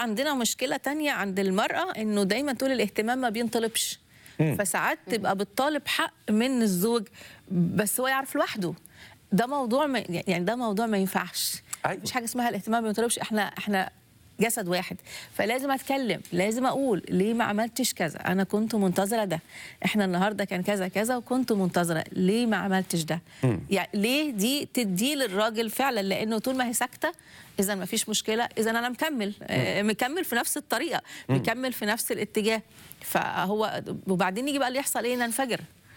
عندنا مشكله تانية عند المراه انه دايما تقول الاهتمام ما بينطلبش فساعات تبقى بتطالب حق من الزوج بس هو يعرف لوحده ده موضوع ما يعني ده موضوع ما ينفعش أيوة. مفيش حاجه اسمها الاهتمام ما بينطلبش احنا احنا جسد واحد فلازم اتكلم لازم اقول ليه ما عملتش كذا انا كنت منتظره ده احنا النهارده كان كذا كذا وكنت منتظره ليه ما عملتش ده يعني ليه دي تدي للراجل فعلا لانه طول ما هي ساكته اذا ما فيش مشكله اذا انا مكمل آه، مكمل في نفس الطريقه مكمل في نفس الاتجاه فهو وبعدين يجي بقى اللي يحصل ايه ننفجر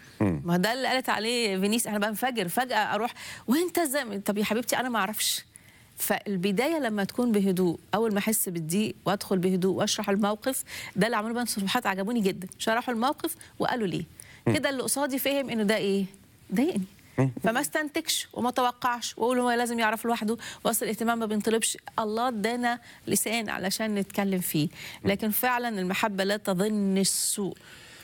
ما ده اللي قالت عليه فينيس انا بنفجر فجاه اروح وانت ازاي طب يا حبيبتي انا ما اعرفش فالبدايه لما تكون بهدوء اول ما احس بالضيق وادخل بهدوء واشرح الموقف ده اللي عملوه بنات الصفحات عجبوني جدا شرحوا الموقف وقالوا ليه كده اللي قصادي فهم انه ده ايه ضايقني فما استنتجش وما توقعش واقول هو لازم يعرف لوحده واصل الاهتمام ما بينطلبش الله ادانا لسان علشان نتكلم فيه لكن فعلا المحبه لا تظن السوء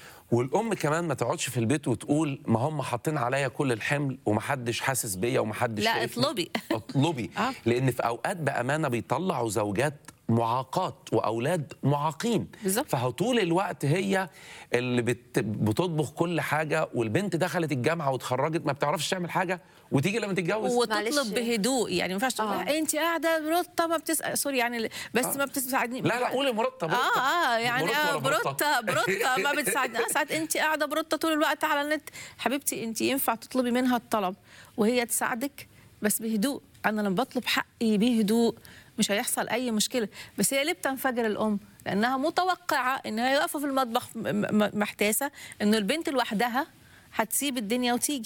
والام كمان ما تقعدش في البيت وتقول ما هم حاطين عليا كل الحمل ومحدش حاسس بيا ومحدش لا، شايفني. اطلبي. اطلبي آه. لان في اوقات بامانه بيطلعوا زوجات معاقات واولاد معاقين بالظبط. فطول الوقت هي اللي بت... بتطبخ كل حاجه والبنت دخلت الجامعه واتخرجت ما بتعرفش تعمل حاجه وتيجي لما تتجوز معلش. وتطلب بهدوء يعني ما ينفعش تقول آه. لها انت قاعده برطه ما بتسال سوري يعني بس ما بتساعدني لا لا قولي مرتب اه اه يعني مرتب آه ولا مرتب؟ بروتة بروتة ما بتساعدني آه ساعات انت قاعده بروتة طول الوقت على النت حبيبتي انت ينفع تطلبي منها الطلب وهي تساعدك بس بهدوء انا لما بطلب حقي بهدوء مش هيحصل اي مشكله بس هي ليه بتنفجر الام لانها متوقعه ان هي واقفه في المطبخ م- م- محتاسه انه البنت لوحدها هتسيب الدنيا وتيجي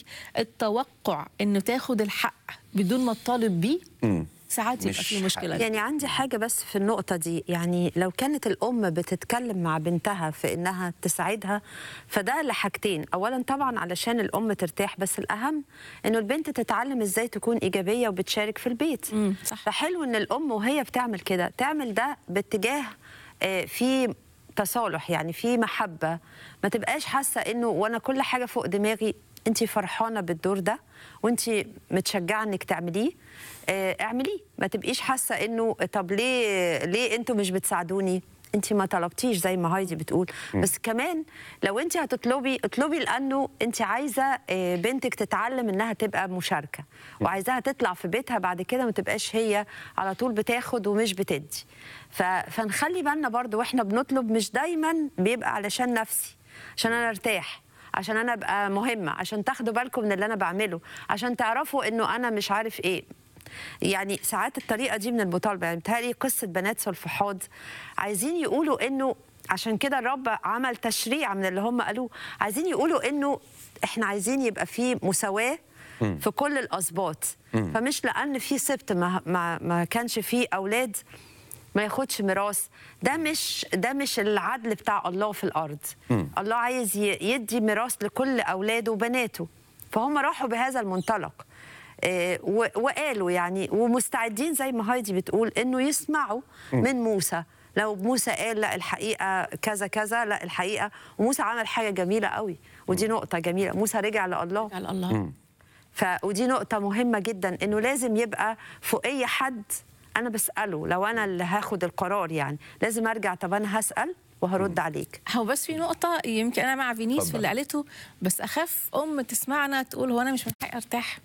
التوقع انه تاخد الحق بدون ما تطالب بيه ساعات يبقى مش في مشكله حقيقي. يعني عندي حاجة بس في النقطة دي يعني لو كانت الأم بتتكلم مع بنتها في إنها تساعدها فده لحاجتين أولا طبعا علشان الأم ترتاح بس الأهم إنه البنت تتعلم إزاي تكون إيجابية وبتشارك في البيت مم، صح. فحلو إن الأم وهي بتعمل كده تعمل ده باتجاه آه، في تصالح يعني في محبة ما تبقاش حاسة إنه وأنا كل حاجة فوق دماغي انت فرحانه بالدور ده وانت متشجعه انك تعمليه آه، اعمليه ما تبقيش حاسه انه طب ليه ليه انتوا مش بتساعدوني انت ما طلبتيش زي ما هايدي بتقول بس كمان لو انت هتطلبي اطلبي لانه انت عايزه آه، بنتك تتعلم انها تبقى مشاركه وعايزاها تطلع في بيتها بعد كده ما تبقاش هي على طول بتاخد ومش بتدي ف- فنخلي بالنا برضو واحنا بنطلب مش دايما بيبقى علشان نفسي عشان انا ارتاح عشان انا ابقى مهمه عشان تاخدوا بالكم من اللي انا بعمله عشان تعرفوا انه انا مش عارف ايه يعني ساعات الطريقه دي من المطالبه يعني بتهيألي قصه بنات سلفحاد عايزين يقولوا انه عشان كده الرب عمل تشريع من اللي هم قالوه عايزين يقولوا انه احنا عايزين يبقى في مساواه في كل الاسباط فمش لان في سبت ما, ما, ما كانش فيه اولاد ما ياخدش ميراث ده مش ده مش العدل بتاع الله في الارض الله عايز ي- يدي ميراث لكل اولاده وبناته فهم راحوا بهذا المنطلق آه، و- وقالوا يعني ومستعدين زي ما هايدي بتقول انه يسمعوا من موسى لو موسى قال لا الحقيقه كذا كذا لا الحقيقه وموسى عمل حاجه جميله قوي ودي نقطه جميله موسى رجع لله على الله ف ودي نقطة مهمة جدا انه لازم يبقى فوقية حد انا بسأله لو انا اللي هاخد القرار يعني لازم ارجع طب انا هسأل وهرد عليك هو بس في نقطة يمكن أنا مع فينيس اتفضل. في اللي قالته بس أخاف أم تسمعنا تقول هو أنا مش من حقي أرتاح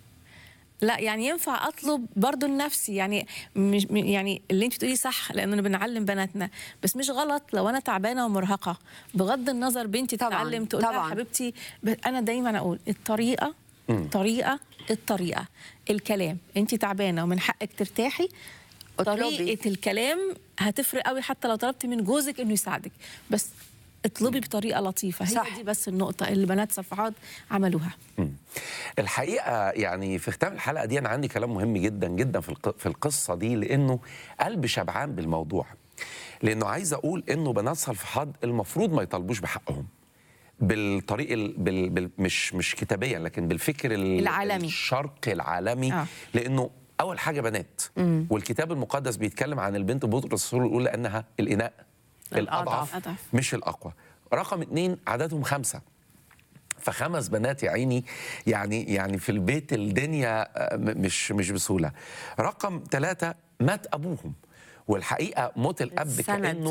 لا يعني ينفع اطلب برضو لنفسي يعني مش م- يعني اللي انت بتقوليه صح لاننا بنعلم بناتنا بس مش غلط لو انا تعبانه ومرهقه بغض النظر بنتي طبعاً، تتعلم تقول لها طبعاً. حبيبتي ب- انا دايما اقول الطريقه الطريقه الطريقه الكلام انت تعبانه ومن حقك ترتاحي اطلبي. طريقه الكلام هتفرق قوي حتى لو طلبتي من جوزك انه يساعدك بس اطلبي بطريقه لطيفه هي صح. دي بس النقطه اللي بنات صفحات عملوها الحقيقه يعني في ختام الحلقه دي انا عندي كلام مهم جدا جدا في الق- في القصه دي لانه قلبي شبعان بالموضوع لانه عايز اقول انه بنات صلفحاد المفروض ما يطالبوش بحقهم بالطريق ال... بال... بال... مش مش كتابيا لكن بالفكر ال... العالمي. الشرقي العالمي آه. لانه اول حاجه بنات والكتاب المقدس بيتكلم عن البنت بطرس الرسول يقول لانها الاناء الاضعف الأضعف. مش الاقوى رقم اتنين عددهم خمسه فخمس بنات يا عيني يعني يعني في البيت الدنيا آه، م- مش مش بسهوله رقم ثلاثة مات ابوهم والحقيقه موت الاب السند. كانه